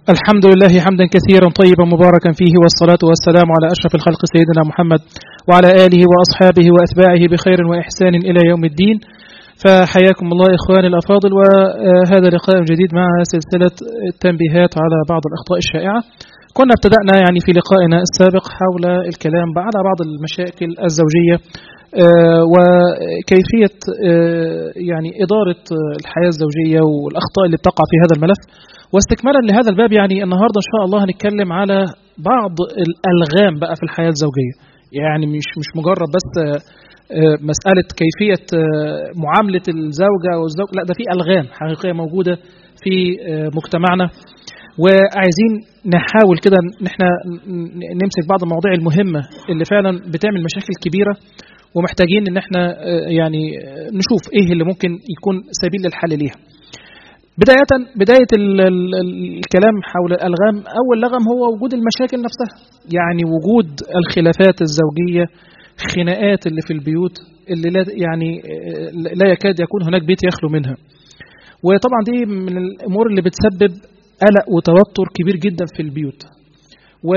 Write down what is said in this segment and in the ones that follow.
الحمد لله حمدا كثيرا طيبا مباركا فيه والصلاة والسلام على أشرف الخلق سيدنا محمد وعلى آله وأصحابه وأتباعه بخير وإحسان إلى يوم الدين فحياكم الله إخواني الأفاضل وهذا لقاء جديد مع سلسلة التنبيهات على بعض الأخطاء الشائعة كنا ابتدأنا يعني في لقائنا السابق حول الكلام على بعض المشاكل الزوجية وكيفية يعني إدارة الحياة الزوجية والأخطاء اللي بتقع في هذا الملف واستكمالا لهذا الباب يعني النهارده ان شاء الله هنتكلم على بعض الالغام بقى في الحياه الزوجيه يعني مش مش مجرد بس مساله كيفيه معامله الزوجه او الزوج لا ده في الغام حقيقيه موجوده في مجتمعنا وعايزين نحاول كده ان احنا نمسك بعض المواضيع المهمه اللي فعلا بتعمل مشاكل كبيره ومحتاجين ان احنا يعني نشوف ايه اللي ممكن يكون سبيل للحل ليها. بداية بداية ال ال الكلام حول الألغام أول لغم هو وجود المشاكل نفسها يعني وجود الخلافات الزوجية خناقات اللي في البيوت اللي لا يعني لا يكاد يكون هناك بيت يخلو منها وطبعا دي من الأمور اللي بتسبب قلق وتوتر كبير جدا في البيوت و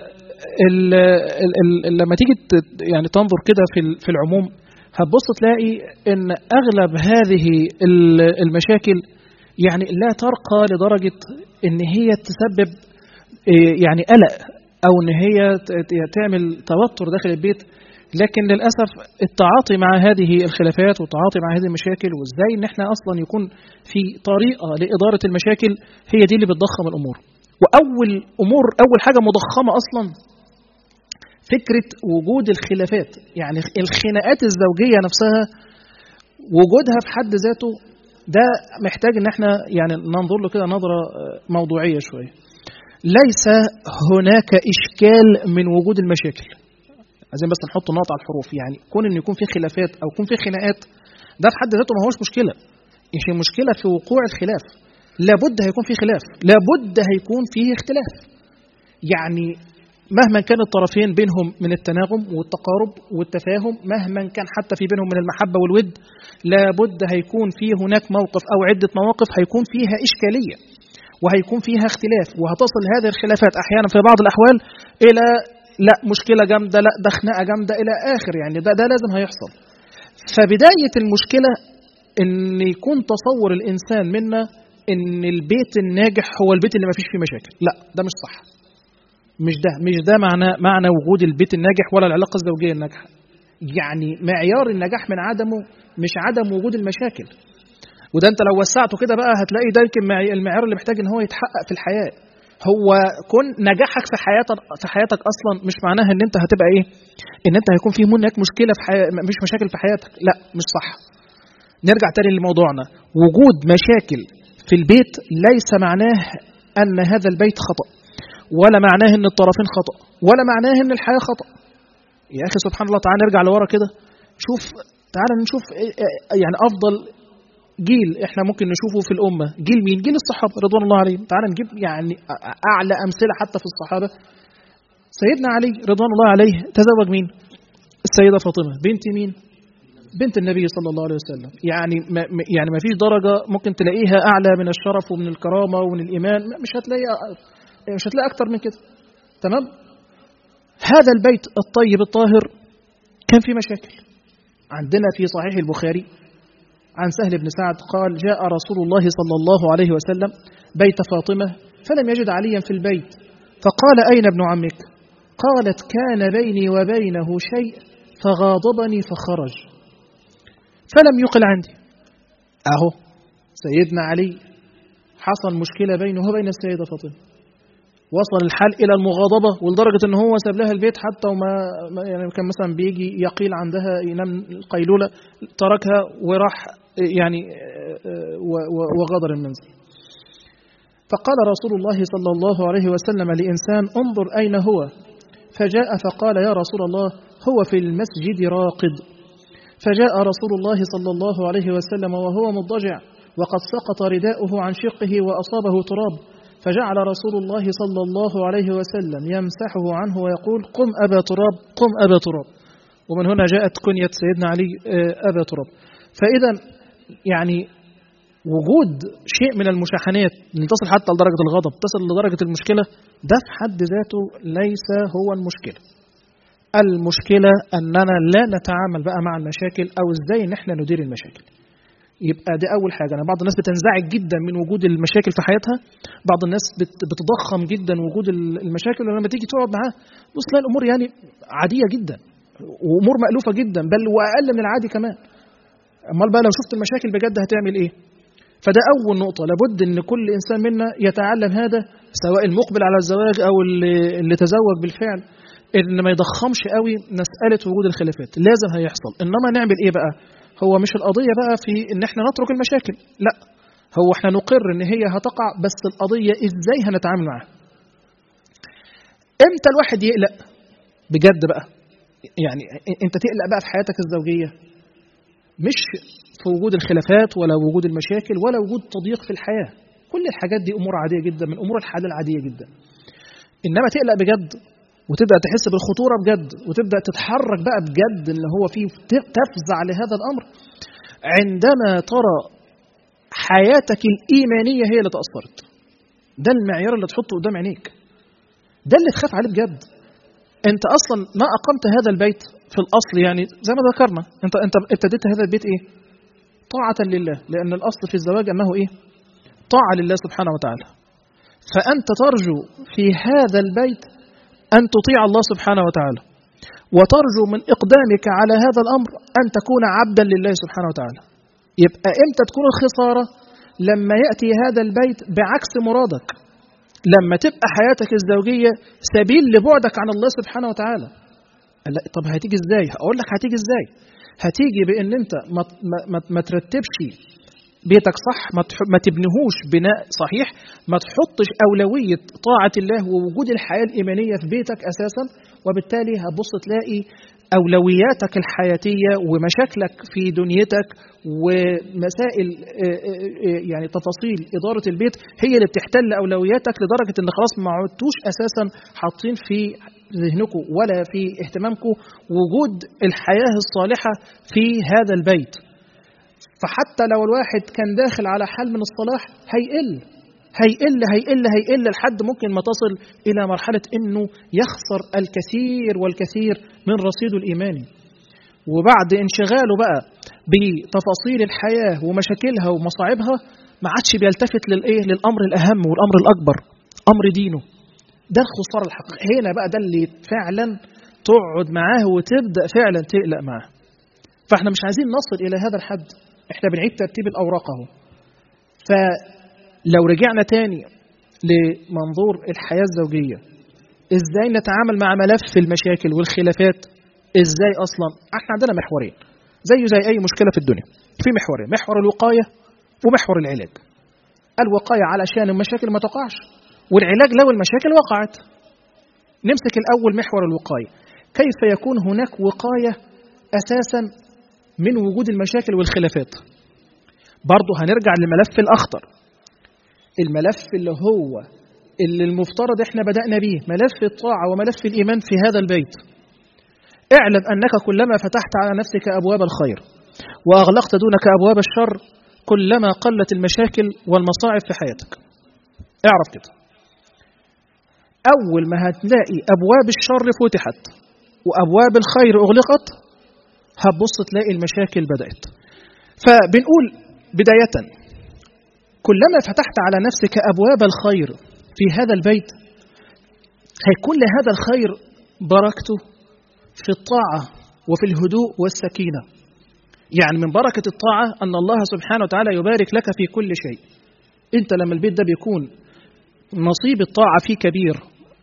لما تيجي يعني تنظر كده في في العموم هتبص تلاقي ان اغلب هذه المشاكل يعني لا ترقى لدرجة إن هي تسبب يعني قلق أو إن هي تعمل توتر داخل البيت لكن للأسف التعاطي مع هذه الخلافات والتعاطي مع هذه المشاكل وإزاي إن إحنا أصلا يكون في طريقة لإدارة المشاكل هي دي اللي بتضخم الأمور وأول أمور أول حاجة مضخمة أصلا فكرة وجود الخلافات يعني الخناقات الزوجية نفسها وجودها في حد ذاته ده محتاج ان احنا يعني ننظر له كده نظره موضوعيه شويه. ليس هناك اشكال من وجود المشاكل. عايزين بس نحط نقط على الحروف يعني كون ان يكون في خلافات او يكون في خناقات ده في حد ذاته ما هوش مشكله. مش المشكله في وقوع الخلاف. لابد هيكون في خلاف، لابد هيكون فيه اختلاف. يعني مهما كان الطرفين بينهم من التناغم والتقارب والتفاهم مهما كان حتى في بينهم من المحبة والود لابد هيكون في هناك موقف أو عدة مواقف هيكون فيها إشكالية وهيكون فيها اختلاف وهتصل هذه الخلافات أحيانا في بعض الأحوال إلى لا مشكلة جامدة لا ده خناقة جامدة إلى آخر يعني ده, ده لازم هيحصل فبداية المشكلة إن يكون تصور الإنسان منا إن البيت الناجح هو البيت اللي ما فيش فيه مشاكل لا ده مش صح مش ده مش ده معنى معنى وجود البيت الناجح ولا العلاقه الزوجيه الناجحه يعني معيار النجاح من عدمه مش عدم وجود المشاكل وده انت لو وسعته كده بقى هتلاقي ده يمكن المعيار اللي محتاج ان هو يتحقق في الحياه هو كون نجاحك في حياتك في حياتك اصلا مش معناها ان انت هتبقى ايه ان انت هيكون في منك مشكله في حي... مش مشاكل في حياتك لا مش صح نرجع تاني لموضوعنا وجود مشاكل في البيت ليس معناه ان هذا البيت خطأ ولا معناه ان الطرفين خطا ولا معناه ان الحياه خطا يا اخي سبحان الله تعالى نرجع لورا كده شوف تعالى نشوف يعني افضل جيل احنا ممكن نشوفه في الامه جيل مين جيل الصحابه رضوان الله عليهم تعالى نجيب يعني اعلى امثله حتى في الصحابه سيدنا علي رضوان الله عليه تزوج مين السيده فاطمه بنت مين بنت النبي صلى الله عليه وسلم يعني ما يعني ما فيش درجه ممكن تلاقيها اعلى من الشرف ومن الكرامه ومن الايمان مش هتلاقيها مش هتلاقي أكتر من كده تمام هذا البيت الطيب الطاهر كان فيه مشاكل عندنا في صحيح البخاري عن سهل بن سعد قال جاء رسول الله صلى الله عليه وسلم بيت فاطمة فلم يجد عليا في البيت فقال أين ابن عمك قالت كان بيني وبينه شيء فغاضبني فخرج فلم يقل عندي أهو سيدنا علي حصل مشكلة بينه وبين السيدة فاطمة وصل الحال الى المغاضبه ولدرجه ان هو ساب لها البيت حتى وما يعني كان مثلا بيجي يقيل عندها ينام القيلوله تركها وراح يعني وغادر المنزل. فقال رسول الله صلى الله عليه وسلم لانسان انظر اين هو فجاء فقال يا رسول الله هو في المسجد راقد فجاء رسول الله صلى الله عليه وسلم وهو مضجع وقد سقط رداؤه عن شقه واصابه تراب فجعل رسول الله صلى الله عليه وسلم يمسحه عنه ويقول قم أبا تراب قم أبا تراب ومن هنا جاءت كنية سيدنا علي أبا تراب فإذا يعني وجود شيء من المشاحنات اللي تصل حتى لدرجة الغضب تصل لدرجة المشكلة ده في حد ذاته ليس هو المشكلة المشكلة أننا لا نتعامل بقى مع المشاكل أو إزاي إن إحنا ندير المشاكل يبقى دي أول حاجة أنا بعض الناس بتنزعج جدا من وجود المشاكل في حياتها بعض الناس بتضخم جدا وجود المشاكل ولما تيجي تقعد معاه بص تلاقي الأمور يعني عادية جدا وأمور مألوفة جدا بل وأقل من العادي كمان أمال بقى لو شفت المشاكل بجد هتعمل إيه فده أول نقطة لابد إن كل إنسان منا يتعلم هذا سواء المقبل على الزواج أو اللي, اللي تزوج بالفعل إن ما يضخمش قوي مسألة وجود الخلافات لازم هيحصل إنما نعمل إيه بقى هو مش القضية بقى في إن إحنا نترك المشاكل لا هو إحنا نقر إن هي هتقع بس القضية إزاي هنتعامل معاها إمتى الواحد يقلق بجد بقى يعني أنت تقلق بقى في حياتك الزوجية مش في وجود الخلافات ولا وجود المشاكل ولا وجود تضييق في الحياة كل الحاجات دي أمور عادية جدا من أمور الحياة العادية جدا إنما تقلق بجد وتبدأ تحس بالخطورة بجد وتبدأ تتحرك بقى بجد اللي هو فيه تفزع لهذا الأمر عندما ترى حياتك الإيمانية هي اللي تأثرت ده المعيار اللي تحطه قدام عينيك ده اللي تخاف عليه بجد انت اصلا ما اقمت هذا البيت في الاصل يعني زي ما ذكرنا انت انت ابتديت هذا البيت ايه طاعة لله لأن الأصل في الزواج أنه إيه؟ طاعة لله سبحانه وتعالى فأنت ترجو في هذا البيت أن تطيع الله سبحانه وتعالى وترجو من إقدامك على هذا الأمر أن تكون عبدا لله سبحانه وتعالى يبقى إمتى تكون الخسارة لما يأتي هذا البيت بعكس مرادك لما تبقى حياتك الزوجية سبيل لبعدك عن الله سبحانه وتعالى لا طب هتيجي ازاي هقول لك هتيجي ازاي هتيجي بان انت ما, ما, ما ترتبش بيتك صح ما, ما تبنيهوش بناء صحيح ما تحطش أولوية طاعة الله ووجود الحياة الإيمانية في بيتك أساسا وبالتالي هتبص تلاقي أولوياتك الحياتية ومشاكلك في دنيتك ومسائل يعني تفاصيل إدارة البيت هي اللي بتحتل أولوياتك لدرجة إن خلاص ما عدتوش أساسا حاطين في ذهنكم ولا في اهتمامكم وجود الحياة الصالحة في هذا البيت فحتى لو الواحد كان داخل على حال من الصلاح هيقل هيقل هيقل هيقل لحد ممكن ما تصل إلى مرحلة إنه يخسر الكثير والكثير من رصيده الإيماني وبعد انشغاله بقى بتفاصيل الحياة ومشاكلها ومصاعبها ما عادش بيلتفت للإيه للأمر الأهم والأمر الأكبر أمر دينه ده الخسارة الحقيقية هنا بقى ده اللي فعلا تقعد معاه وتبدأ فعلا تقلق معاه فاحنا مش عايزين نصل إلى هذا الحد احنا بنعيد ترتيب الأوراق اهو فلو رجعنا تاني لمنظور الحياة الزوجية ازاي نتعامل مع ملف المشاكل والخلافات ازاي اصلا احنا عندنا محورين زيه زي اي مشكلة في الدنيا في محورين محور الوقاية ومحور العلاج الوقاية علشان المشاكل ما تقعش والعلاج لو المشاكل وقعت نمسك الأول محور الوقاية كيف يكون هناك وقاية أساسا من وجود المشاكل والخلافات برضه هنرجع لملف الأخطر الملف اللي هو اللي المفترض احنا بدأنا به ملف الطاعة وملف الإيمان في هذا البيت اعلم أنك كلما فتحت على نفسك أبواب الخير وأغلقت دونك أبواب الشر كلما قلت المشاكل والمصاعب في حياتك اعرف كده أول ما هتلاقي أبواب الشر فتحت وأبواب الخير أغلقت هتبص تلاقي المشاكل بدأت فبنقول بداية كلما فتحت على نفسك أبواب الخير في هذا البيت هيكون لهذا الخير بركته في الطاعة وفي الهدوء والسكينة يعني من بركة الطاعة أن الله سبحانه وتعالى يبارك لك في كل شيء أنت لما البيت ده بيكون نصيب الطاعة فيه كبير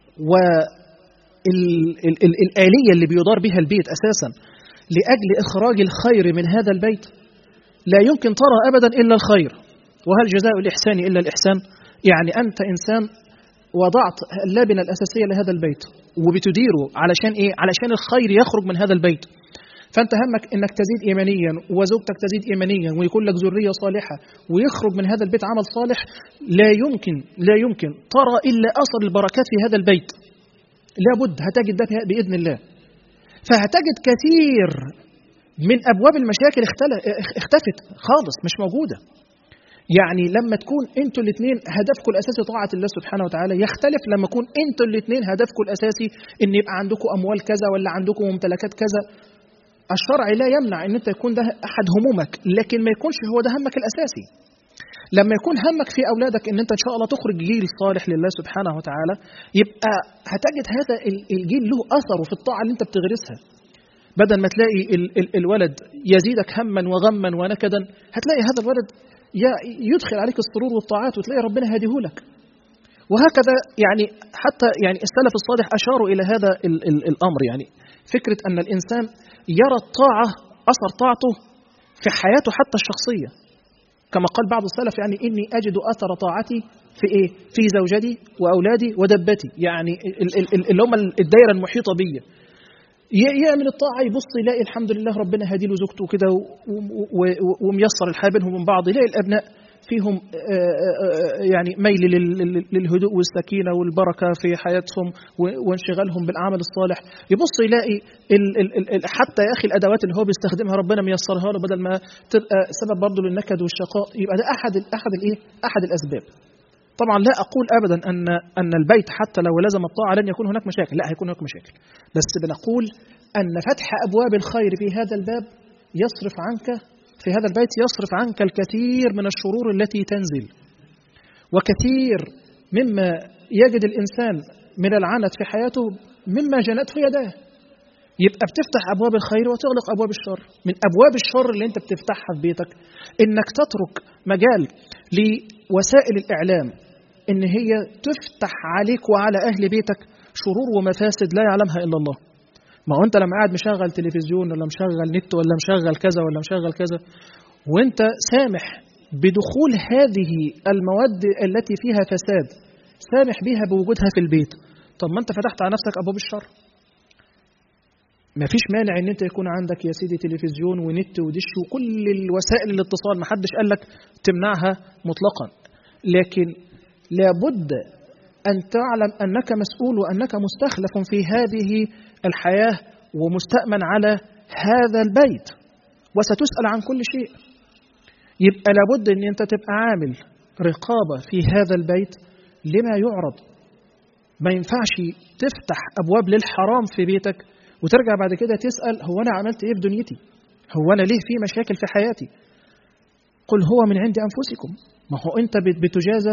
والآلية اللي بيدار بها البيت أساسا لأجل إخراج الخير من هذا البيت لا يمكن ترى أبدا إلا الخير وهل جزاء الإحسان إلا الإحسان يعني أنت إنسان وضعت اللبنة الأساسية لهذا البيت وبتديره علشان إيه؟ علشان الخير يخرج من هذا البيت فأنت همك إنك تزيد إيمانيا وزوجتك تزيد إيمانيا ويكون لك ذرية صالحة ويخرج من هذا البيت عمل صالح لا يمكن لا يمكن ترى إلا أثر البركات في هذا البيت لابد هتجد ده بإذن الله فهتجد كثير من أبواب المشاكل اختفت خالص مش موجودة يعني لما تكون انتوا الاثنين هدفكم الاساسي طاعه الله سبحانه وتعالى يختلف لما يكون انتوا الاثنين هدفكم الاساسي ان يبقى عندكم اموال كذا ولا عندكم ممتلكات كذا الشرع لا يمنع ان انت يكون ده احد همومك لكن ما يكونش هو ده همك الاساسي لما يكون همك في اولادك ان انت ان شاء الله تخرج جيل صالح لله سبحانه وتعالى يبقى هتجد هذا الجيل له اثره في الطاعه اللي انت بتغرسها بدل ما تلاقي ال ال الولد يزيدك هما وغما ونكدا هتلاقي هذا الولد يدخل عليك السرور والطاعات وتلاقي ربنا هاديهولك وهكذا يعني حتى يعني السلف الصالح اشاروا الى هذا ال ال الامر يعني فكره ان الانسان يرى الطاعه اثر طاعته في حياته حتى الشخصيه كما قال بعض السلف يعني اني اجد اثر طاعتي في ايه؟ في زوجتي واولادي ودبتي يعني اللي هم الدائره المحيطه بي يعمل الطاعه يبص يلاقي الحمد لله ربنا هادي له زوجته كده وميسر الحياه بينهم وبين بعض يلاقي الابناء فيهم يعني ميل للهدوء والسكينه والبركه في حياتهم وانشغالهم بالاعمال الصالح يبص يلاقي حتى يا اخي الادوات اللي هو بيستخدمها ربنا ميسرها له بدل ما تبقى سبب برضه للنكد والشقاء يبقى ده احد احد الايه؟ احد الاسباب. طبعا لا اقول ابدا ان ان البيت حتى لو لزم الطاعه لن يكون هناك مشاكل، لا هيكون هناك مشاكل. بس بنقول ان فتح ابواب الخير في هذا الباب يصرف عنك في هذا البيت يصرف عنك الكثير من الشرور التي تنزل. وكثير مما يجد الانسان من العنت في حياته مما جنته يداه. يبقى بتفتح ابواب الخير وتغلق ابواب الشر من ابواب الشر اللي انت بتفتحها في بيتك انك تترك مجال لوسائل الاعلام ان هي تفتح عليك وعلى اهل بيتك شرور ومفاسد لا يعلمها الا الله ما هو انت لما قاعد مشغل تلفزيون ولا مشغل نت ولا مشغل كذا ولا مشغل كذا وانت سامح بدخول هذه المواد التي فيها فساد سامح بها بوجودها في البيت طب ما انت فتحت على نفسك ابواب الشر ما فيش مانع ان انت يكون عندك يا سيدي تلفزيون ونت ودش وكل الوسائل الاتصال ما حدش قال لك تمنعها مطلقا لكن لابد ان تعلم انك مسؤول وانك مستخلف في هذه الحياه ومستامن على هذا البيت وستسال عن كل شيء يبقى لابد ان انت تبقى عامل رقابه في هذا البيت لما يعرض ما ينفعش تفتح ابواب للحرام في بيتك وترجع بعد كده تسأل هو أنا عملت إيه في دنيتي هو أنا ليه في مشاكل في حياتي قل هو من عند أنفسكم ما هو أنت بتجازى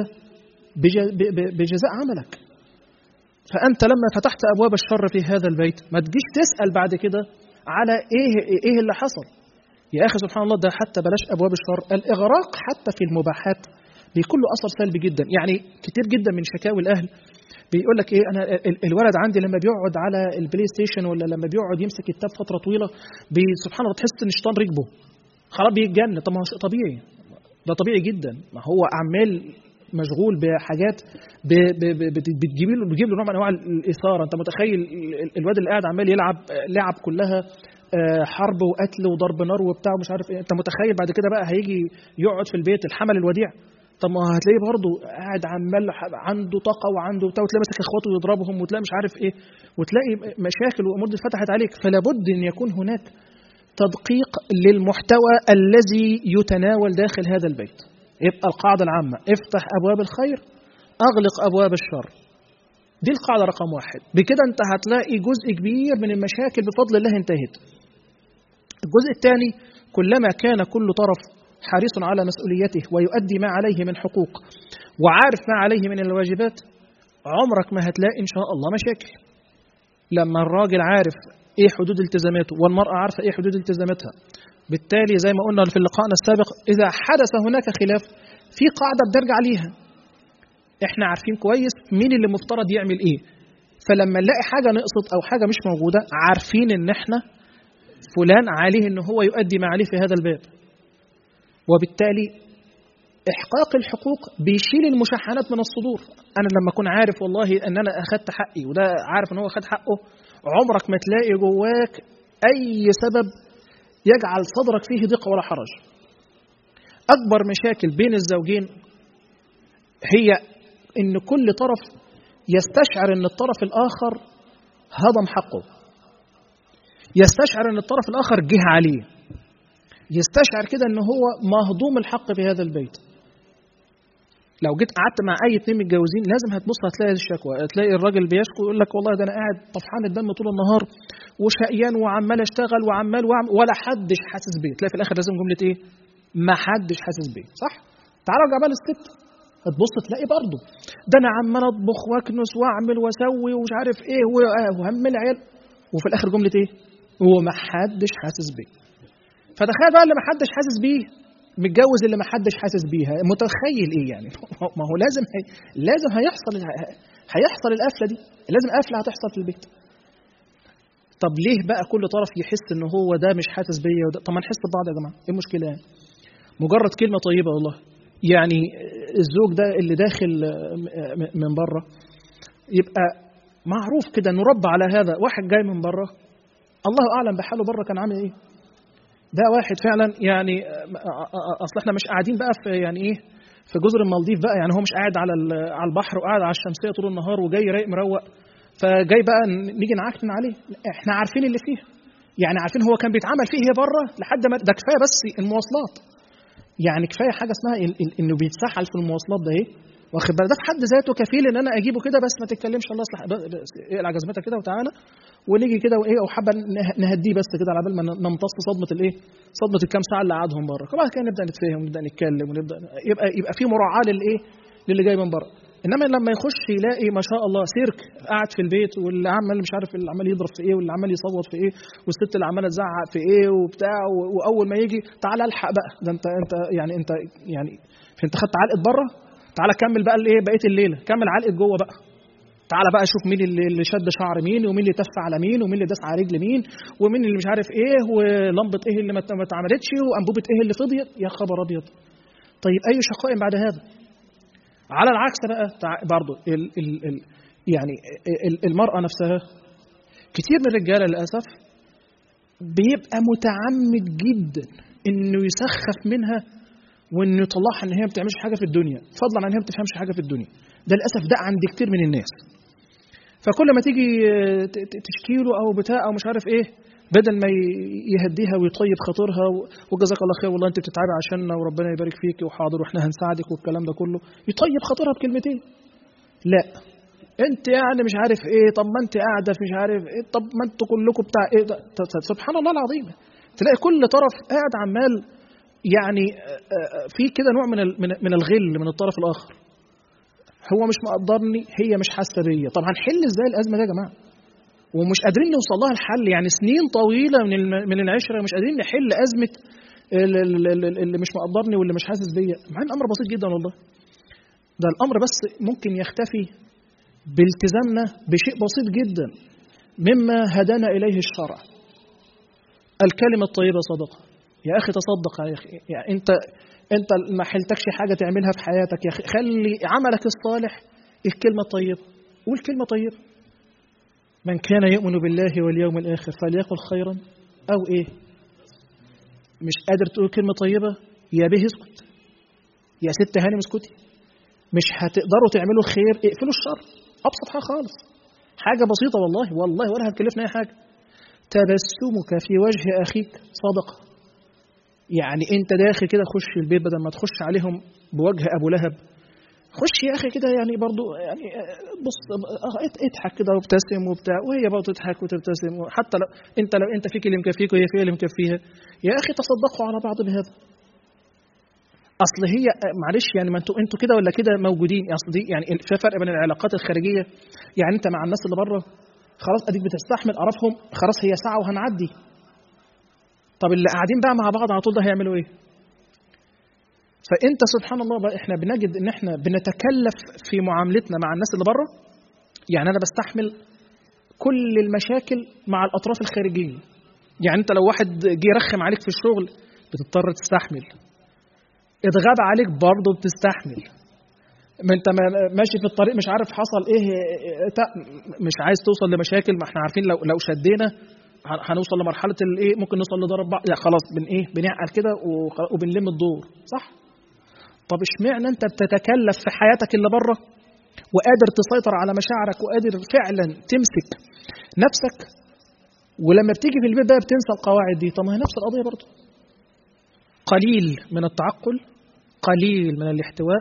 بجزاء عملك فأنت لما فتحت أبواب الشر في هذا البيت ما تجيش تسأل بعد كده على إيه إيه اللي حصل يا أخي سبحان الله ده حتى بلاش أبواب الشر الإغراق حتى في المباحات بيكون له أثر سلبي جدا يعني كتير جدا من شكاوي الأهل بيقول لك ايه انا الولد عندي لما بيقعد على البلاي ستيشن ولا لما بيقعد يمسك كتاب فتره طويله سبحان الله تحس ان الشيطان ركبه خلاص بيتجن طب ما هو شيء طبيعي ده طبيعي جدا ما هو عمال مشغول بحاجات بتجيب له بتجيب له نوع من انواع الاثاره انت متخيل الواد اللي قاعد عمال يلعب لعب كلها حرب وقتل وضرب نار وبتاع ومش عارف ايه انت متخيل بعد كده بقى هيجي يقعد في البيت الحمل الوديع طب ما هتلاقيه برضه قاعد عمال عنده طاقه وعنده بتاع وتلاقي ماسك اخواته يضربهم وتلاقي مش عارف ايه وتلاقي مشاكل وامور دي اتفتحت عليك فلا بد ان يكون هناك تدقيق للمحتوى الذي يتناول داخل هذا البيت يبقى القاعده العامه افتح ابواب الخير اغلق ابواب الشر دي القاعده رقم واحد بكده انت هتلاقي جزء كبير من المشاكل بفضل الله انتهت الجزء الثاني كلما كان كل طرف حريص على مسؤوليته ويؤدي ما عليه من حقوق وعارف ما عليه من الواجبات عمرك ما هتلاقي إن شاء الله مشاكل لما الراجل عارف إيه حدود التزاماته والمرأة عارفة إيه حدود التزاماتها بالتالي زي ما قلنا في لقائنا السابق إذا حدث هناك خلاف في قاعدة بنرجع ليها إحنا عارفين كويس مين اللي مفترض يعمل إيه فلما نلاقي حاجة نقصت أو حاجة مش موجودة عارفين إن إحنا فلان عليه إن هو يؤدي ما عليه في هذا الباب وبالتالي إحقاق الحقوق بيشيل المشاحنات من الصدور أنا لما أكون عارف والله أن أنا أخدت حقي وده عارف أن هو أخد حقه عمرك ما تلاقي جواك أي سبب يجعل صدرك فيه ضيق ولا حرج أكبر مشاكل بين الزوجين هي إن كل طرف يستشعر أن الطرف الآخر هضم حقه يستشعر أن الطرف الآخر جه عليه يستشعر كده ان هو مهضوم الحق في هذا البيت لو جيت قعدت مع اي اتنين متجوزين لازم هتبص هتلاقي الشكوى هتلاقي الراجل بيشكو يقول لك والله ده انا قاعد طفحان الدم طول النهار وشقيان وعمال اشتغل وعمال وعمال ولا حدش حاسس بيه تلاقي في الاخر لازم جمله ايه ما حدش حاسس بيه صح تعالى ارجع بقى للست هتبص تلاقي برضه ده انا عمال اطبخ واكنس واعمل واسوي ومش عارف ايه وهم العيال وفي الاخر جمله ايه وما حدش حاسس بيه فتخيل بقى اللي ما حدش حاسس بيه متجوز اللي ما حدش حاسس بيها متخيل ايه يعني ما هو لازم هي لازم هيحصل هيحصل القفله دي لازم قفله هتحصل في البيت طب ليه بقى كل طرف يحس ان هو ده مش حاسس بيا وده طب ما نحس ببعض يا جماعه ايه المشكله يعني مجرد كلمه طيبه والله يعني الزوج ده اللي داخل من بره يبقى معروف كده نربى على هذا واحد جاي من بره الله اعلم بحاله بره كان عامل ايه ده واحد فعلا يعني اصل احنا مش قاعدين بقى في يعني ايه في جزر المالديف بقى يعني هو مش قاعد على على البحر وقاعد على الشمسيه طول النهار وجاي رايق مروق فجاي بقى نيجي نعكنن عليه احنا عارفين اللي فيه يعني عارفين هو كان بيتعمل فيه ايه بره لحد ما ده كفايه بس المواصلات يعني كفايه حاجه اسمها انه بيتسحل في المواصلات ده ايه واخد بالك ده في حد ذاته كفيل ان انا اجيبه كده بس ما تتكلمش الله يصلح اقلع جزمتك كده وتعالى ونيجي كده وايه او حابه نهديه بس كده على بال ما نمتص صدمه الايه؟ صدمه الكام ساعه اللي قعدهم بره، وبعد كده نبدا نتفاهم ونبدا نتكلم ونبدا يبقى يبقى في مراعاه للايه؟ للي جاي من بره. انما لما يخش يلاقي ما شاء الله سيرك قاعد في البيت واللي عمال مش عارف اللي عمال يضرب في ايه واللي عمال يصوت في ايه والست اللي عماله تزعق في ايه وبتاع واول ما يجي تعالى الحق بقى ده انت انت يعني انت يعني انت خدت علقه بره تعالى كمل بقى الايه بقيه الليله كمل علقه جوه بقى تعالى بقى شوف مين اللي شد شعر مين ومين اللي تف على مين ومين اللي داس على رجل مين ومين اللي مش عارف ايه ولمبه ايه اللي ما اتعملتش وانبوبه ايه اللي فضيت يا خبر ابيض طيب اي شقاء بعد هذا على العكس بقى برضه ال ال ال يعني المراه نفسها كتير من الرجاله للاسف بيبقى متعمد جدا انه يسخف منها وانه يطلعها ان هي ما بتعملش حاجه في الدنيا فضلا عن ان هي ما بتفهمش حاجه في الدنيا ده للاسف ده عند كتير من الناس فكل ما تيجي تشكي له او بتاع او مش عارف ايه بدل ما يهديها ويطيب خاطرها وجزاك الله خير والله انت بتتعبي عشاننا وربنا يبارك فيك وحاضر واحنا هنساعدك والكلام ده كله يطيب خاطرها بكلمتين لا انت يعني مش عارف ايه طب ما انت قاعده في مش عارف ايه طب ما انتوا كلكم بتاع ايه ده سبحان الله العظيم تلاقي كل طرف قاعد عمال يعني في كده نوع من من الغل من الطرف الاخر هو مش مقدرني هي مش حاسه بيا طب هنحل ازاي الازمه دي يا جماعه ومش قادرين نوصل لها الحل يعني سنين طويله من من العشره مش قادرين نحل ازمه اللي مش مقدرني واللي مش حاسس بيا مع ان الامر بسيط جدا والله ده الامر بس ممكن يختفي بالتزامنا بشيء بسيط جدا مما هدانا اليه الشرع الكلمه الطيبه صدقه يا اخي تصدق يا اخي يعني انت انت ما حلتكش حاجه تعملها في حياتك يا اخي خلي عملك الصالح الكلمه الطيبه قول كلمه طيبه من كان يؤمن بالله واليوم الاخر فليقل خيرا او ايه مش قادر تقول كلمه طيبه يا به اسكت يا ست هانم اسكتي مش هتقدروا تعملوا الخير اقفلوا الشر ابسط حاجه خالص حاجه بسيطه والله والله ولا هتكلفنا اي حاجه تبسمك في وجه اخيك صدقه يعني انت داخل كده خش البيت بدل ما تخش عليهم بوجه ابو لهب خش يا اخي كده يعني برضو يعني بص اضحك كده وابتسم وبتاع وهي برضه تضحك وتبتسم حتى لو انت لو انت فيك اللي مكفيك وهي فيها اللي مكفيها يا اخي تصدقوا على بعض بهذا اصل هي معلش يعني ما انتوا انتوا كده ولا كده موجودين اصل دي يعني في فرق بين العلاقات الخارجيه يعني انت مع الناس اللي بره خلاص اديك بتستحمل قرفهم خلاص هي ساعه وهنعدي طب اللي قاعدين بقى مع بعض على طول ده هيعملوا ايه؟ فانت سبحان الله بقى احنا بنجد ان احنا بنتكلف في معاملتنا مع الناس اللي بره يعني انا بستحمل كل المشاكل مع الاطراف الخارجيه يعني انت لو واحد جه يرخم عليك في الشغل بتضطر تستحمل اتغاب عليك برضه بتستحمل ما انت ماشي في الطريق مش عارف حصل ايه مش عايز توصل لمشاكل ما احنا عارفين لو لو شدينا هنوصل لمرحله الايه ممكن نوصل لضرب بعض لا خلاص بن ايه بنعقل كده وبنلم الدور صح طب اشمعنى انت بتتكلف في حياتك اللي بره وقادر تسيطر على مشاعرك وقادر فعلا تمسك نفسك ولما بتيجي في البيت بقى بتنسى القواعد دي طب ما هي نفس القضيه برضه قليل من التعقل قليل من الاحتواء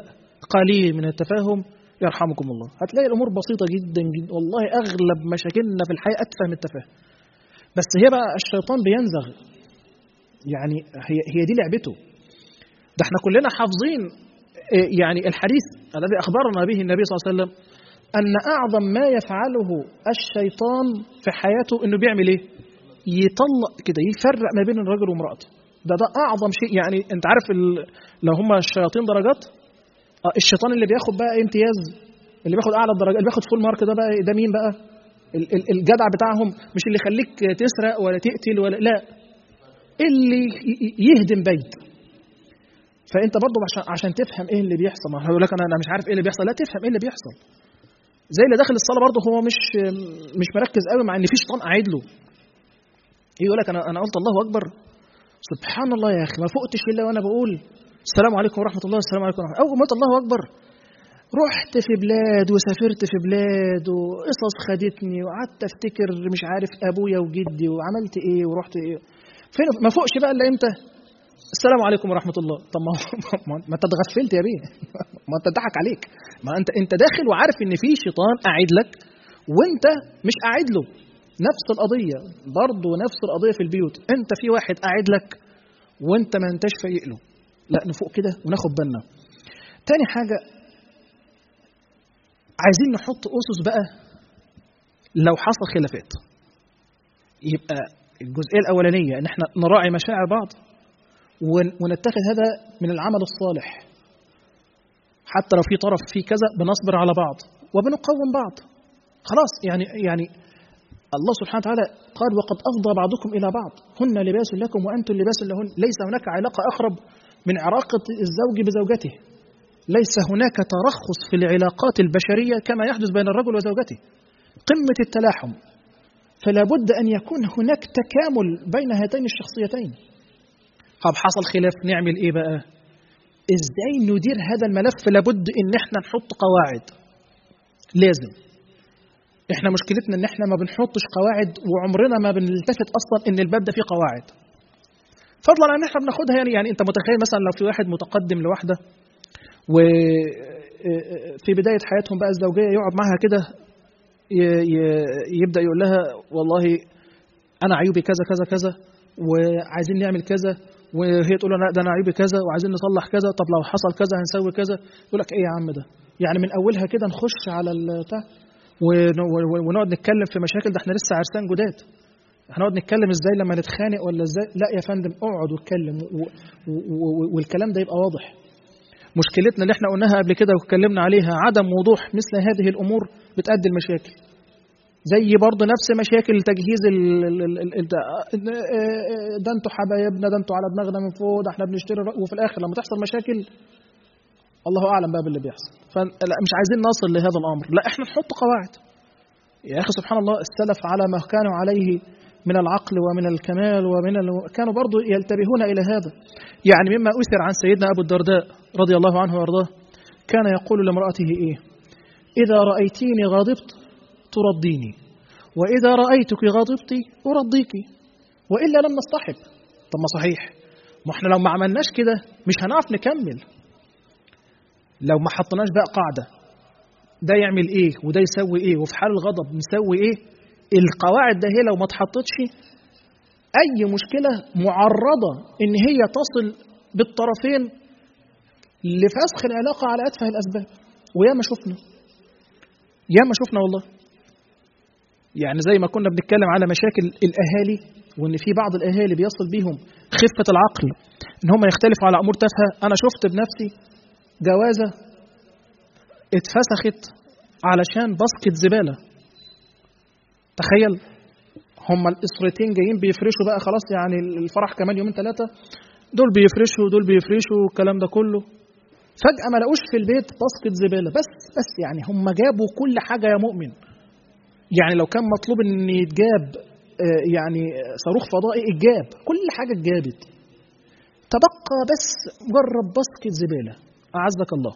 قليل من التفاهم يرحمكم الله هتلاقي الامور بسيطه جدا جدا والله اغلب مشاكلنا في الحياه اتفه من التفاهم بس هي بقى الشيطان بينزغ يعني هي هي دي لعبته ده احنا كلنا حافظين يعني الحديث الذي اخبرنا به النبي صلى الله عليه وسلم ان اعظم ما يفعله الشيطان في حياته انه بيعمل ايه؟ يطلق كده يفرق ما بين الرجل وامراته ده ده اعظم شيء يعني انت عارف لو هم الشياطين درجات الشيطان اللي بياخد بقى امتياز اللي بياخد اعلى الدرجات اللي بياخد فول مارك ده بقى ده مين بقى الجدع بتاعهم مش اللي يخليك تسرق ولا تقتل ولا لا اللي يهدم بيت فانت برضه عشان عشان تفهم ايه اللي بيحصل ما هقول لك انا انا مش عارف ايه اللي بيحصل لا تفهم ايه اللي بيحصل زي اللي داخل الصلاه برضه هو مش مش مركز قوي مع ان في شيطان قاعد له يقول لك انا انا قلت الله اكبر سبحان الله يا اخي ما فقتش الا وانا بقول السلام عليكم ورحمه الله السلام عليكم ورحمه الله اول ما قلت الله اكبر رحت في بلاد وسافرت في بلاد وقصص خدتني وقعدت افتكر مش عارف ابويا وجدي وعملت ايه ورحت ايه فين ما فوقش بقى الا امتى السلام عليكم ورحمه الله طب ما ما انت اتغفلت يا بيه ما انت ضحك عليك ما انت انت داخل وعارف ان في شيطان قاعد لك وانت مش قاعد له نفس القضيه برضه نفس القضيه في البيوت انت في واحد قاعد لك وانت ما انتش فايق له لا نفوق كده وناخد بالنا تاني حاجه عايزين نحط اسس بقى لو حصل خلافات يبقى الجزئيه الاولانيه ان احنا نراعي مشاعر بعض ونتخذ هذا من العمل الصالح حتى لو في طرف فيه كذا بنصبر على بعض وبنقوم بعض خلاص يعني يعني الله سبحانه وتعالى قال وقد افضى بعضكم الى بعض هن لباس لكم وانتم لباس لهن ليس هناك علاقه اقرب من علاقه الزوج بزوجته ليس هناك ترخص في العلاقات البشريه كما يحدث بين الرجل وزوجته قمه التلاحم فلا بد ان يكون هناك تكامل بين هاتين الشخصيتين طب حصل خلاف نعمل ايه بقى ازاي ندير هذا الملف لابد ان احنا نحط قواعد لازم احنا مشكلتنا ان احنا ما بنحطش قواعد وعمرنا ما بنلتفت اصلا ان الباب ده فيه قواعد فضلا عن احنا بناخدها يعني يعني انت متخيل مثلا لو في واحد متقدم لواحده وفي بدايه حياتهم بقى الزوجيه يقعد معاها كده يبدا يقول لها والله انا عيوبي كذا كذا كذا وعايزين نعمل كذا وهي تقول له لا ده انا عيوبي كذا وعايزين نصلح كذا طب لو حصل كذا هنسوي كذا يقول لك ايه يا عم ده يعني من اولها كده نخش على البتاع ونقعد نتكلم في مشاكل ده احنا لسه عرسان جداد هنقعد نتكلم ازاي لما نتخانق ولا ازاي لا يا فندم اقعد واتكلم والكلام ده يبقى واضح مشكلتنا اللي احنا قلناها قبل كده واتكلمنا عليها عدم وضوح مثل هذه الامور بتؤدي المشاكل زي برضه نفس مشاكل تجهيز ال ال ال ده انتوا حبايبنا ده انتوا على دماغنا من فوق ده احنا بنشتري وفي الاخر لما تحصل مشاكل الله اعلم بقى باللي بيحصل فلا مش عايزين نصل لهذا الامر لا احنا نحط قواعد يا اخي سبحان الله السلف على ما كانوا عليه من العقل ومن الكمال ومن ال... كانوا برضه ينتبهون الى هذا يعني مما اثر عن سيدنا ابو الدرداء رضي الله عنه وارضاه كان يقول لامراته ايه اذا رايتيني غاضبت ترضيني وإذا رأيتك غضبت أرضيك وإلا لم نصطحب طب ما صحيح ما احنا لو ما عملناش كده مش هنعرف نكمل لو ما حطيناش بقى قاعدة ده يعمل ايه وده يسوي ايه وفي حال الغضب نسوي ايه القواعد ده هي لو ما اتحطتش اي مشكلة معرضة ان هي تصل بالطرفين لفسخ العلاقة على اتفه الاسباب وياما شفنا ياما شفنا والله يعني زي ما كنا بنتكلم على مشاكل الاهالي وان في بعض الاهالي بيصل بيهم خفه العقل ان هم يختلفوا على امور تافهه انا شفت بنفسي جوازه اتفسخت علشان باسكت زباله تخيل هم الاسرتين جايين بيفرشوا بقى خلاص يعني الفرح كمان يومين ثلاثه دول بيفرشوا ودول بيفرشوا والكلام ده كله فجاه ما لقوش في البيت باسكت زباله بس بس يعني هم جابوا كل حاجه يا مؤمن يعني لو كان مطلوب ان يتجاب يعني صاروخ فضائي اتجاب كل حاجه اتجابت تبقى بس مجرد باسكت زباله اعزك الله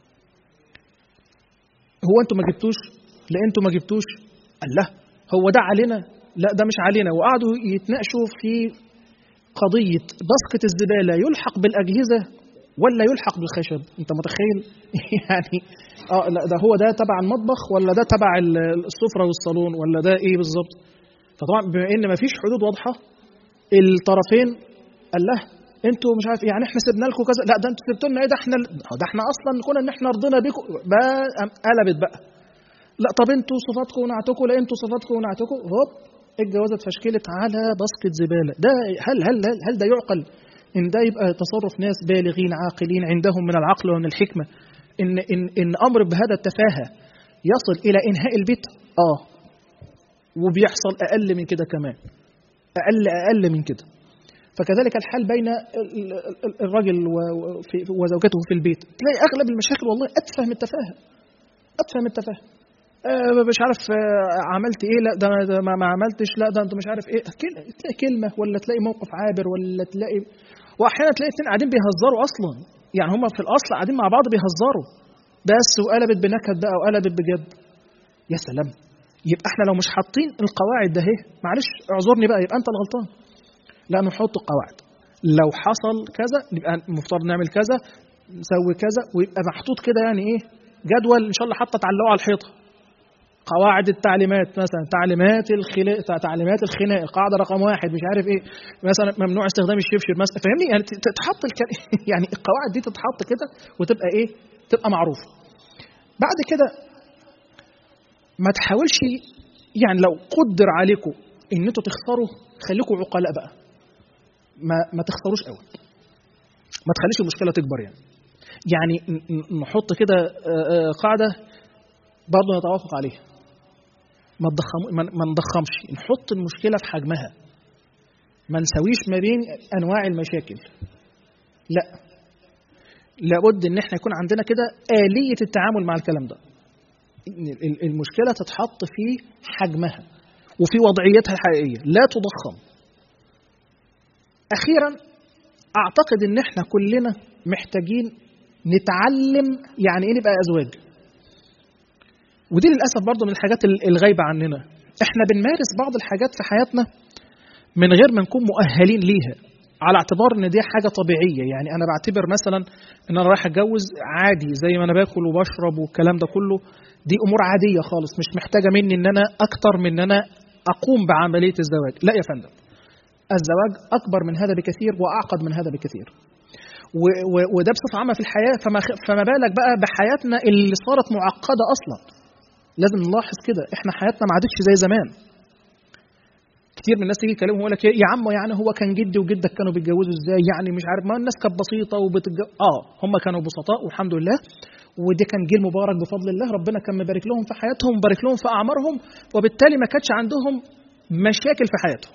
هو انتوا ما جبتوش لا انتوا ما جبتوش قال لا هو ده علينا لا ده مش علينا وقعدوا يتناقشوا في قضيه باسكت الزباله يلحق بالاجهزه ولا يلحق بالخشب انت متخيل يعني اه لا ده هو ده تبع المطبخ ولا ده تبع السفره والصالون ولا ده ايه بالظبط فطبعا بما ان ما فيش حدود واضحه الطرفين قال له انتوا مش عارف يعني احنا سيبنا لكم كذا لا ده انتوا سبتوا لنا ايه ده احنا ده احنا اصلا كنا ان احنا رضينا بيكم بقى قلبت بقى لا طب انتوا صفاتكم ونعتكم لا انتوا صفاتكم ونعتكم هوب الجوازه اتفشكلت على باسكت زباله ده هل هل هل, هل ده يعقل ان ده يبقى تصرف ناس بالغين عاقلين عندهم من العقل ومن الحكمه ان ان ان امر بهذا التفاهه يصل الى انهاء البيت اه وبيحصل اقل من كده كمان اقل اقل من كده فكذلك الحال بين الرجل وزوجته في البيت تلاقي اغلب المشاكل والله اتفه من التفاهه اتفه من التفاهه آه مش عارف آه عملت ايه لا ده, ده ما, ما عملتش لا ده انت مش عارف ايه تلاقي كلمه ولا تلاقي موقف عابر ولا تلاقي واحيانا تلاقي اثنين قاعدين بيهزروا اصلا يعني هم في الاصل قاعدين مع بعض بيهزروا بس وقلبت بنكد بقى وقلبت بجد يا سلام يبقى احنا لو مش حاطين القواعد ده اهي معلش اعذرني بقى يبقى انت الغلطان لا نحط القواعد لو حصل كذا يبقى المفترض نعمل كذا نسوي كذا ويبقى محطوط كده يعني ايه جدول ان شاء الله حتى تعلقه على الحيطه قواعد التعليمات مثلا تعليمات الخلاء تعليمات الخناق القاعده رقم واحد مش عارف ايه مثلا ممنوع استخدام الشبشب مثلا فاهمني يعني تتحط الك... يعني القواعد دي تتحط كده وتبقى ايه تبقى معروفه بعد كده ما تحاولش يعني لو قدر عليكم ان انتوا تخسروا خليكم عقلاء بقى ما ما تخسروش قوي ما تخليش المشكله تكبر يعني يعني نحط كده قاعده برضه نتوافق عليها ما تضخم ما نضخمش نحط المشكله في حجمها ما نسويش ما بين انواع المشاكل لا لابد ان احنا يكون عندنا كده آلية التعامل مع الكلام ده المشكلة تتحط في حجمها وفي وضعيتها الحقيقية لا تضخم أخيرا أعتقد إن إحنا كلنا محتاجين نتعلم يعني إيه نبقى أزواج ودي للأسف برضه من الحاجات الغايبة عننا إحنا بنمارس بعض الحاجات في حياتنا من غير ما نكون مؤهلين ليها على اعتبار ان دي حاجه طبيعيه يعني انا بعتبر مثلا ان انا رايح اتجوز عادي زي ما انا باكل وبشرب والكلام ده كله دي امور عاديه خالص مش محتاجه مني ان انا اكتر من ان انا اقوم بعمليه الزواج لا يا فندم الزواج اكبر من هذا بكثير واعقد من هذا بكثير وده بصفه عامه في الحياه فما فما بالك بقى بحياتنا اللي صارت معقده اصلا لازم نلاحظ كده احنا حياتنا ما عادتش زي زمان كتير من الناس تيجي يكلمهم يقول لك يا عم يعني هو كان جدي وجدك كانوا بيتجوزوا ازاي يعني مش عارف ما الناس كانت بسيطه وبتتجوز اه هم كانوا بسطاء والحمد لله ودي كان جيل مبارك بفضل الله ربنا كان مبارك لهم في حياتهم مبارك لهم في اعمارهم وبالتالي ما كانش عندهم مشاكل في حياتهم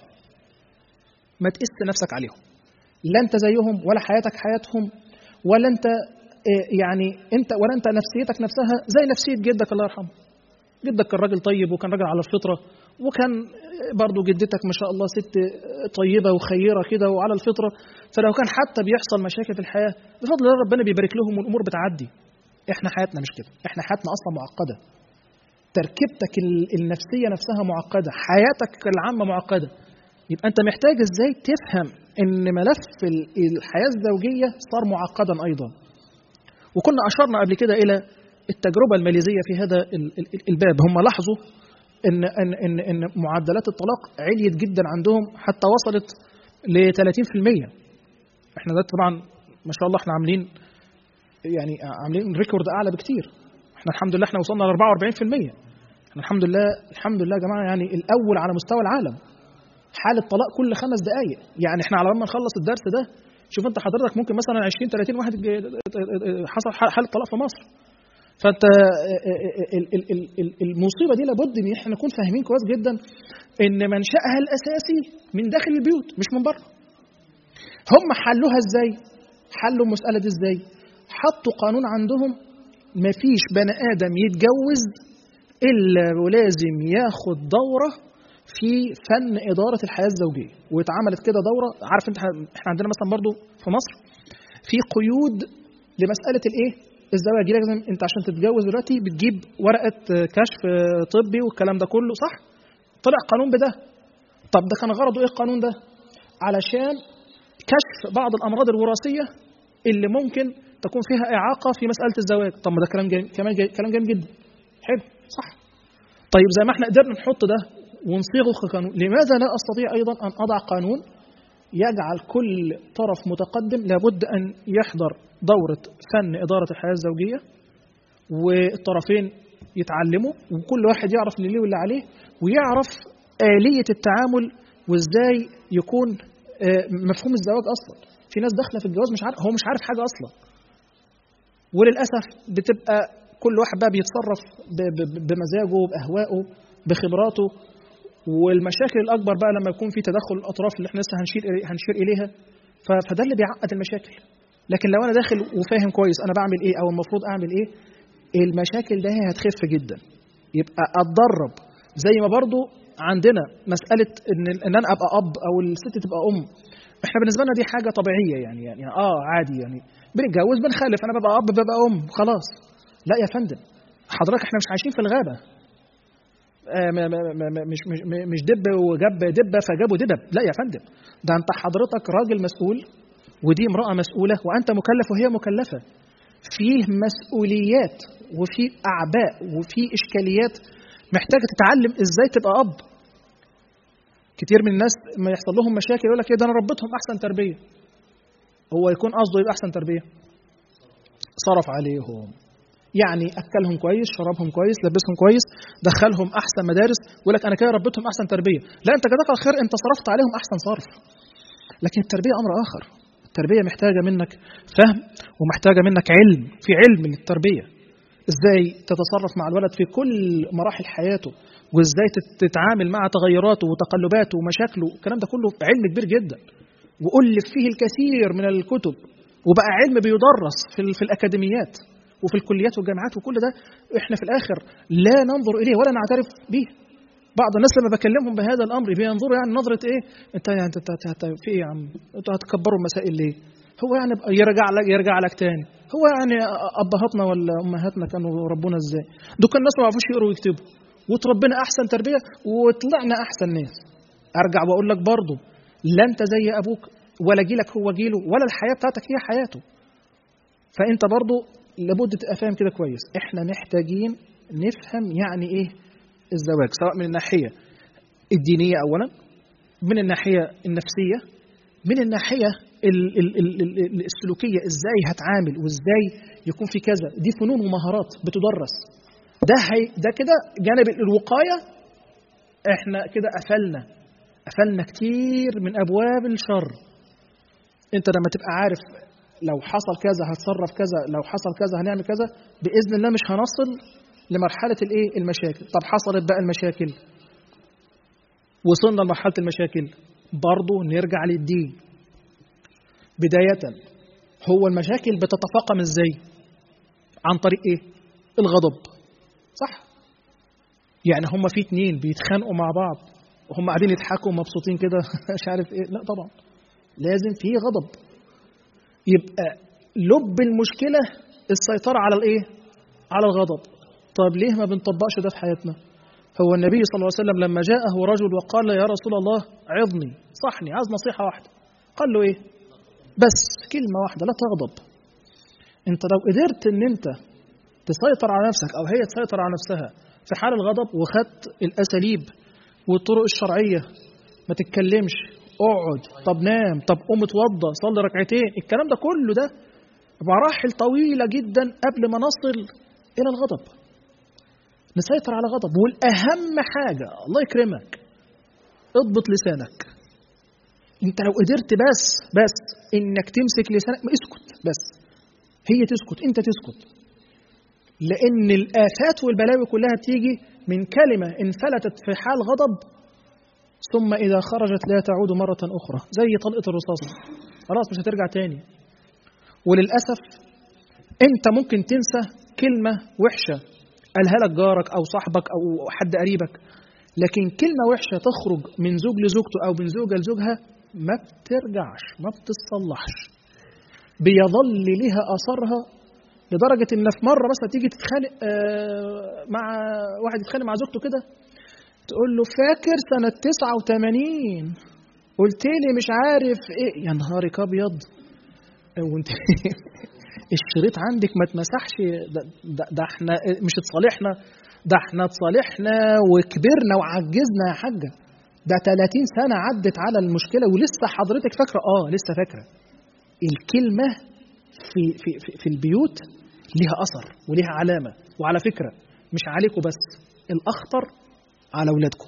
ما تقس نفسك عليهم لا انت زيهم ولا حياتك حياتهم ولا انت يعني انت ولا انت نفسيتك نفسها زي نفسيه جدك الله يرحمه جدك كان راجل طيب وكان راجل على الفطره وكان برضه جدتك ما شاء الله ست طيبه وخيره كده وعلى الفطره فلو كان حتى بيحصل مشاكل في الحياه بفضل الله ربنا بيبارك لهم والامور بتعدي احنا حياتنا مش كده احنا حياتنا اصلا معقده تركيبتك النفسيه نفسها معقده حياتك العامه معقده يبقى انت محتاج ازاي تفهم ان ملف الحياه الزوجيه صار معقدا ايضا وكنا اشرنا قبل كده الى التجربه الماليزيه في هذا الباب هم لاحظوا ان ان ان ان معدلات الطلاق عليت جدا عندهم حتى وصلت ل 30% احنا ده طبعا ما شاء الله احنا عاملين يعني عاملين ريكورد اعلى بكتير احنا الحمد لله احنا وصلنا ل 44% احنا الحمد لله الحمد لله يا جماعه يعني الاول على مستوى العالم حاله طلاق كل خمس دقائق يعني احنا على ما نخلص الدرس ده شوف انت حضرتك ممكن مثلا 20 30 واحد حصل حاله طلاق في مصر فانت المصيبه دي لابد ان احنا نكون فاهمين كويس جدا ان منشاها الاساسي من داخل البيوت مش من بره هم حلوها ازاي حلوا المساله دي ازاي حطوا قانون عندهم مفيش بني ادم يتجوز الا ولازم ياخد دوره في فن اداره الحياه الزوجيه واتعملت كده دوره عارف انت احنا عندنا مثلا برضو في مصر في قيود لمساله الايه الزواج لازم انت عشان تتجوز دلوقتي بتجيب ورقه كشف طبي والكلام ده كله صح طلع قانون بده طب ده كان غرضه ايه القانون ده علشان كشف بعض الامراض الوراثيه اللي ممكن تكون فيها اعاقه في مساله الزواج طب ما ده كلام جميل كمان جميل كلام جميل جدا حلو صح طيب زي ما احنا قدرنا نحط ده ونصيغه كقانون لماذا لا استطيع ايضا ان اضع قانون يجعل كل طرف متقدم لابد ان يحضر دوره فن اداره الحياه الزوجيه والطرفين يتعلموا وكل واحد يعرف اللي ليه واللي عليه ويعرف آلية التعامل وازاي يكون مفهوم الزواج اصلا في ناس داخله في الجواز مش عارف هو مش عارف حاجه اصلا وللاسف بتبقى كل واحد بقى بيتصرف بمزاجه باهوائه بخبراته والمشاكل الاكبر بقى لما يكون في تدخل الاطراف اللي احنا لسه هنشير هنشير اليها فده اللي بيعقد المشاكل لكن لو انا داخل وفاهم كويس انا بعمل ايه او المفروض اعمل ايه المشاكل ده هتخف جدا يبقى اتدرب زي ما برضو عندنا مساله ان ان انا ابقى اب او الست تبقى ام احنا بالنسبه لنا دي حاجه طبيعيه يعني يعني اه عادي يعني بنتجوز بنخلف انا ببقى اب ببقى ام خلاص لا يا فندم حضرتك احنا مش عايشين في الغابه آه مش مش مش دب وجاب دبه فجابوا دبب لا يا فندم ده انت حضرتك راجل مسؤول ودي امراه مسؤوله وانت مكلف وهي مكلفه فيه مسؤوليات وفي اعباء وفي اشكاليات محتاجه تتعلم ازاي تبقى اب كتير من الناس ما يحصل لهم مشاكل يقول لك ايه ده انا ربيتهم احسن تربيه هو يكون قصده يبقى احسن تربيه صرف عليهم يعني اكلهم كويس شربهم كويس لبسهم كويس دخلهم احسن مدارس يقول لك انا كده ربيتهم احسن تربيه لا انت جزاك الخير انت صرفت عليهم احسن صرف لكن التربيه امر اخر التربيه محتاجه منك فهم ومحتاجه منك علم في علم للتربيه ازاي تتصرف مع الولد في كل مراحل حياته وازاي تتعامل مع تغيراته وتقلباته ومشاكله الكلام ده كله علم كبير جدا والف فيه الكثير من الكتب وبقى علم بيدرس في, في الاكاديميات وفي الكليات والجامعات وكل ده احنا في الاخر لا ننظر اليه ولا نعترف به بعض الناس لما بكلمهم بهذا الامر بينظروا يعني نظره ايه انت انت, انت, انت في ايه يا عم انتوا هتكبروا المسائل ليه هو يعني يرجع لك يرجع لك تاني هو يعني ابهاتنا ولا امهاتنا كانوا ربونا ازاي دول كان الناس ما يعرفوش يقروا ويكتبوا وتربينا احسن تربيه وطلعنا احسن ناس ارجع واقول لك برضه لا انت زي ابوك ولا جيلك هو جيله ولا الحياه بتاعتك هي حياته فانت برضه لابد تبقى فاهم كده كويس احنا محتاجين نفهم يعني ايه الزواج سواء من الناحيه الدينيه اولا من الناحيه النفسيه من الناحيه السلوكيه ازاي هتعامل وازاي يكون في كذا دي فنون ومهارات بتدرس ده هي ده كده جانب الوقايه احنا كده قفلنا قفلنا كتير من ابواب الشر انت لما تبقى عارف لو حصل كذا هتصرف كذا لو حصل كذا هنعمل كذا باذن الله مش هنصل لمرحله الايه المشاكل طب حصلت بقى المشاكل وصلنا لمرحله المشاكل برضه نرجع للدين بدايه هو المشاكل بتتفاقم ازاي عن طريق ايه الغضب صح يعني هما في اتنين بيتخانقوا مع بعض وهم قاعدين يضحكوا مبسوطين كده مش عارف ايه لا طبعا لازم في غضب يبقى لب المشكله السيطره على الايه على الغضب طب ليه ما بنطبقش ده في حياتنا هو النبي صلى الله عليه وسلم لما جاءه رجل وقال يا رسول الله عظني صحني عايز نصيحه واحده قال له ايه بس كلمه واحده لا تغضب انت لو قدرت ان انت تسيطر على نفسك او هي تسيطر على نفسها في حال الغضب وخدت الاساليب والطرق الشرعيه ما تتكلمش اقعد طب نام طب قوم اتوضى صلي ركعتين الكلام ده كله ده مراحل طويله جدا قبل ما نصل الى الغضب نسيطر على غضب والاهم حاجه الله يكرمك اضبط لسانك انت لو قدرت بس بس انك تمسك لسانك ما اسكت بس هي تسكت انت تسكت لان الافات والبلاوي كلها بتيجي من كلمه انفلتت في حال غضب ثم اذا خرجت لا تعود مره اخرى زي طلقه الرصاصه خلاص مش هترجع تاني وللاسف انت ممكن تنسى كلمه وحشه قالها لك جارك او صاحبك او حد قريبك لكن كلمه وحشه تخرج من زوج لزوجته او من زوجه لزوجها ما بترجعش ما بتتصلحش بيظل لها اثرها لدرجه ان في مره مثلا تيجي تتخانق مع واحد يتخانق مع زوجته كده تقول له فاكر سنه 89 قلت لي مش عارف ايه يا نهارك ابيض وانت الشريط عندك ما اتمسحش ده, ده, ده احنا مش اتصالحنا ده احنا اتصالحنا وكبرنا وعجزنا يا حاجه ده 30 سنه عدت على المشكله ولسه حضرتك فاكره اه لسه فاكره الكلمه في في في, في البيوت ليها اثر وليها علامه وعلى فكره مش عليكم بس الاخطر على اولادكم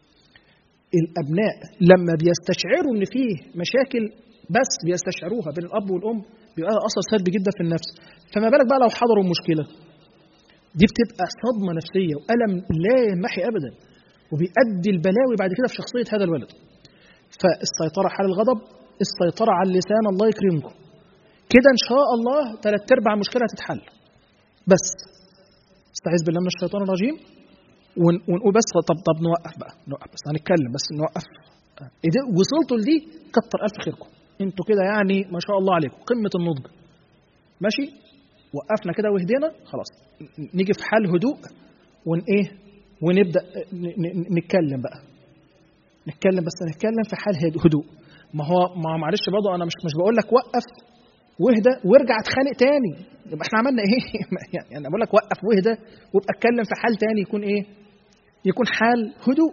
الابناء لما بيستشعروا ان فيه مشاكل بس بيستشعروها بين الاب والام بيبقى اثر سلبي جدا في النفس فما بالك بقى لو حضروا المشكله دي بتبقى صدمه نفسيه والم لا ينمحي ابدا وبيؤدي البلاوي بعد كده في شخصيه هذا الولد فالسيطره على الغضب السيطره على اللسان الله يكرمكم كده ان شاء الله ثلاث ارباع المشكله هتتحل بس استعيذ بالله من الشيطان الرجيم ونقول بس طب طب نوقف بقى نوقف بس هنتكلم بس نوقف إيه وصلتوا لدي كتر الف خيركم انتوا كده يعني ما شاء الله عليكم قمه النضج ماشي وقفنا كده وهدينا خلاص نيجي في حال هدوء ون ايه ونبدا نتكلم بقى نتكلم بس نتكلم في حال هدوء ما هو ما معلش برضه انا مش مش بقول لك وقف واهدى وارجع اتخانق تاني يبقى احنا عملنا ايه؟ يعني انا بقول لك وقف واهدى وابقى اتكلم في حال تاني يكون ايه؟ يكون حال هدوء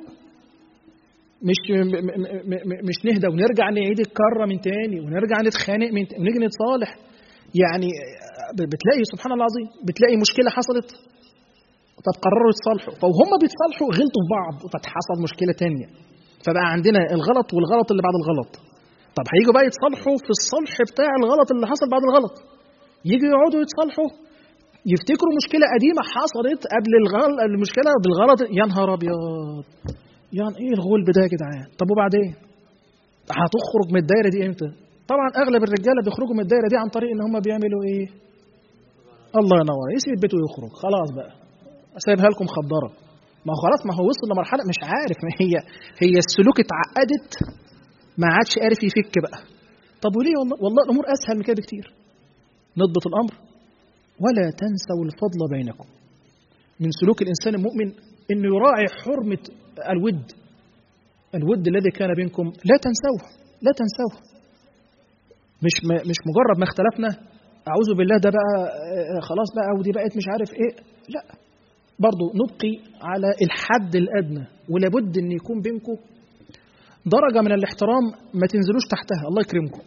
مش م م م مش نهدى ونرجع نعيد الكره من تاني ونرجع نتخانق من تاني ونيجي نتصالح يعني بتلاقي سبحان الله العظيم بتلاقي مشكله حصلت طب قرروا يتصالحوا فوهم بيتصالحوا غلطوا في بعض فحصل مشكله تانية فبقى عندنا الغلط والغلط اللي بعد الغلط طب هيجوا بقى يتصالحوا في الصلح بتاع الغلط اللي حصل بعد الغلط يجوا يقعدوا يتصالحوا يفتكروا مشكله قديمه حصلت قبل الغلط المشكله بالغلط يا نهار ابيض يعني ايه الغلب ده يا جدعان طب وبعدين هتخرج من الدايره دي امتى طبعا اغلب الرجاله بيخرجوا من الدايره دي عن طريق ان هم بيعملوا ايه الله ينور يسيب بيته ويخرج خلاص بقى سايبها لكم خضره ما هو خلاص ما هو وصل لمرحله مش عارف ما هي هي السلوك اتعقدت ما عادش عارف يفك بقى طب وليه والله والله الامور اسهل من كده بكتير نضبط الامر ولا تنسوا الفضل بينكم من سلوك الانسان المؤمن انه يراعي حرمه الود الود الذي كان بينكم لا تنسوه لا تنسوه مش مش مجرد ما اختلفنا اعوذ بالله ده بقى خلاص بقى ودي بقت مش عارف ايه لا برضو نبقي على الحد الادنى ولابد ان يكون بينكم درجه من الاحترام ما تنزلوش تحتها الله يكرمكم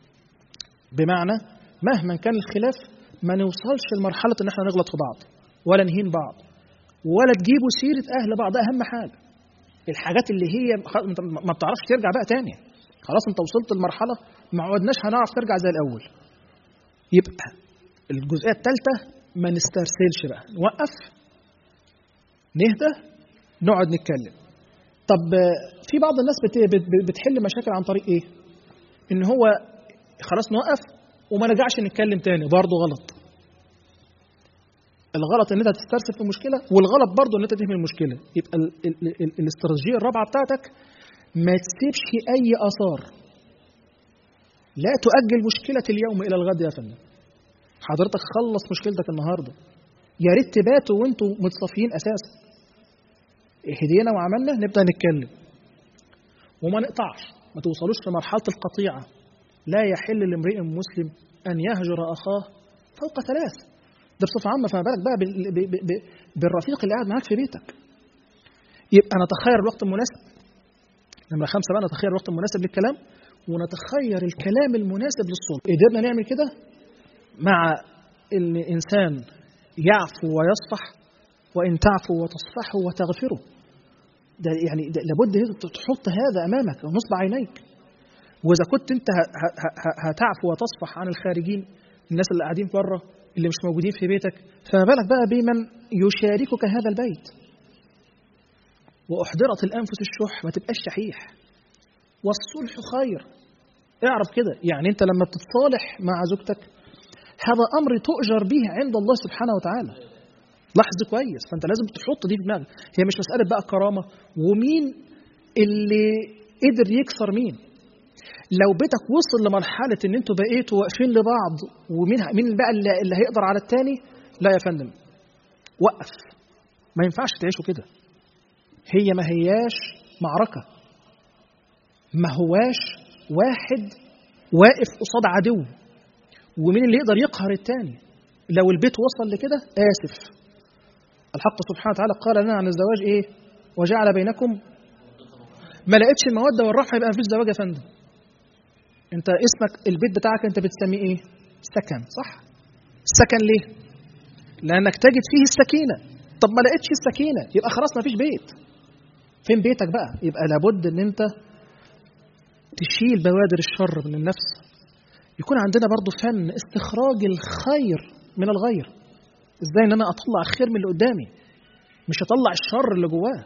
بمعنى مهما كان الخلاف ما نوصلش لمرحله ان احنا نغلط في بعض ولا نهين بعض ولا تجيبوا سيره اهل بعض ده اهم حاجه الحاجات اللي هي ما بتعرفش ترجع بقى تاني خلاص انت وصلت لمرحله ما عودناش هنعرف ترجع زي الاول يبقى الجزئيه الثالثه ما نسترسلش بقى نوقف نهدى نقعد نتكلم طب في بعض الناس بتحل مشاكل عن طريق ايه ان هو خلاص نوقف وما نرجعش نتكلم تاني برضه غلط الغلط ان انت تسترسل في المشكله والغلط برضه ان انت تهمل المشكله يبقى ال ال ال الاستراتيجيه الرابعه بتاعتك ما تسيبش اي اثار لا تؤجل مشكله اليوم الى الغد يا فندم حضرتك خلص مشكلتك النهارده يا ريت تباتوا وانتوا متصافيين اساسا هدينا وعملنا نبدا نتكلم وما نقطعش ما توصلوش لمرحله القطيعه لا يحل لامرئ مسلم ان يهجر اخاه فوق ثلاث ده بصفه عامه فما بالك بقى بالرفيق اللي قاعد معاك في بيتك يبقى نتخير الوقت المناسب نمرة خمسة بقى نتخير الوقت المناسب للكلام ونتخير الكلام المناسب للصلح قدرنا نعمل كده مع ان الانسان يعفو ويصفح وان تعفو وتصفحوا وتغفروا ده يعني ده لابد تحط هذا امامك ونصب عينيك واذا كنت انت هتعفو وتصفح عن الخارجين الناس اللي قاعدين بره اللي مش موجودين في بيتك فما بالك بقى بمن يشاركك هذا البيت واحضرت الانفس الشح ما تبقاش شحيح والصلح خير اعرف كده يعني انت لما بتتصالح مع زوجتك هذا امر تؤجر به عند الله سبحانه وتعالى لاحظ كويس فانت لازم تحط دي في دماغك هي مش مساله بقى كرامه ومين اللي قدر يكسر مين لو بيتك وصل لمرحله ان انتوا بقيتوا واقفين لبعض ومين مين بقى اللي, اللي هيقدر على الثاني لا يا فندم وقف ما ينفعش تعيشوا كده هي ما هياش معركه ما هواش واحد واقف قصاد عدو ومين اللي يقدر يقهر التاني لو البيت وصل لكده آسف الحق سبحانه وتعالى قال لنا عن الزواج إيه وجعل بينكم ما لقيتش المودة والراحة يبقى مفيش زواج يا فندم انت اسمك البيت بتاعك انت بتسميه ايه سكن صح السكن ليه لانك تجد فيه السكينه طب ما لقيتش السكينه يبقى خلاص مفيش بيت فين بيتك بقى يبقى لابد ان انت تشيل بوادر الشر من النفس يكون عندنا برضو فن استخراج الخير من الغير ازاي ان انا اطلع الخير من اللي قدامي مش اطلع الشر اللي جواه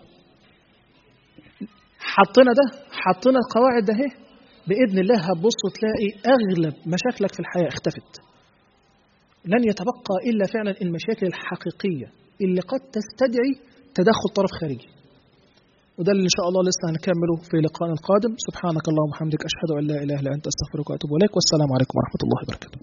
حطينا ده حطينا القواعد ده اهي باذن الله هتبص تلاقي اغلب مشاكلك في الحياه اختفت لن يتبقى الا فعلا المشاكل الحقيقيه اللي قد تستدعي تدخل طرف خارجي وده اللي ان شاء الله لسه هنكمله في لقائنا القادم سبحانك اللهم وبحمدك اشهد ان لا اله الا انت استغفرك واتوب اليك والسلام عليكم ورحمه الله وبركاته